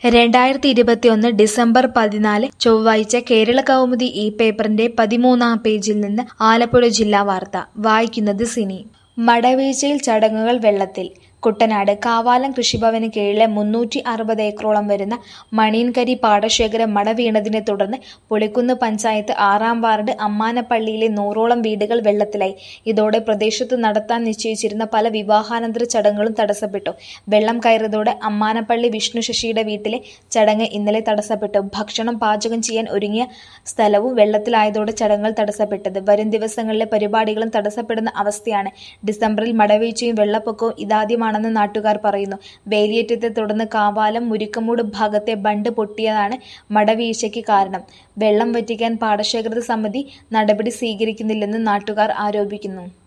രണ്ടായിരത്തി ഇരുപത്തിയൊന്ന് ഡിസംബർ പതിനാല് ചൊവ്വാഴ്ച കേരള കൗമുദി ഈ പേപ്പറിന്റെ പതിമൂന്നാം പേജിൽ നിന്ന് ആലപ്പുഴ ജില്ലാ വാർത്ത വായിക്കുന്നത് സിനി മടവീഴ്ചയിൽ ചടങ്ങുകൾ വെള്ളത്തിൽ കുട്ടനാട് കാവാലം കൃഷിഭവന് കീഴിലെ മുന്നൂറ്റി അറുപത് ഏക്കറോളം വരുന്ന മണിയൻകരി പാടശേഖരം മട വീണതിനെ തുടർന്ന് പുളിക്കുന്ന് പഞ്ചായത്ത് ആറാം വാർഡ് അമ്മാനപ്പള്ളിയിലെ നൂറോളം വീടുകൾ വെള്ളത്തിലായി ഇതോടെ പ്രദേശത്ത് നടത്താൻ നിശ്ചയിച്ചിരുന്ന പല വിവാഹാനന്തര ചടങ്ങുകളും തടസ്സപ്പെട്ടു വെള്ളം കയറിയതോടെ അമ്മാനപ്പള്ളി വിഷ്ണു ശശിയുടെ വീട്ടിലെ ചടങ്ങ് ഇന്നലെ തടസ്സപ്പെട്ടു ഭക്ഷണം പാചകം ചെയ്യാൻ ഒരുങ്ങിയ സ്ഥലവും വെള്ളത്തിലായതോടെ ചടങ്ങുകൾ തടസ്സപ്പെട്ടത് വരും ദിവസങ്ങളിലെ പരിപാടികളും തടസ്സപ്പെടുന്ന അവസ്ഥയാണ് ഡിസംബറിൽ മടവീഴ്ചയും വെള്ളപ്പൊക്കവും ഇതാദ്യമാണെന്ന് നാട്ടുകാർ പറയുന്നു വേലിയേറ്റത്തെ തുടർന്ന് കാവാലം മുരിക്കമൂട് ഭാഗത്തെ ബണ്ട് പൊട്ടിയതാണ് മടവീഴ്ചയ്ക്ക് കാരണം വെള്ളം വറ്റിക്കാൻ പാടശേഖര സമിതി നടപടി സ്വീകരിക്കുന്നില്ലെന്ന് നാട്ടുകാർ ആരോപിക്കുന്നു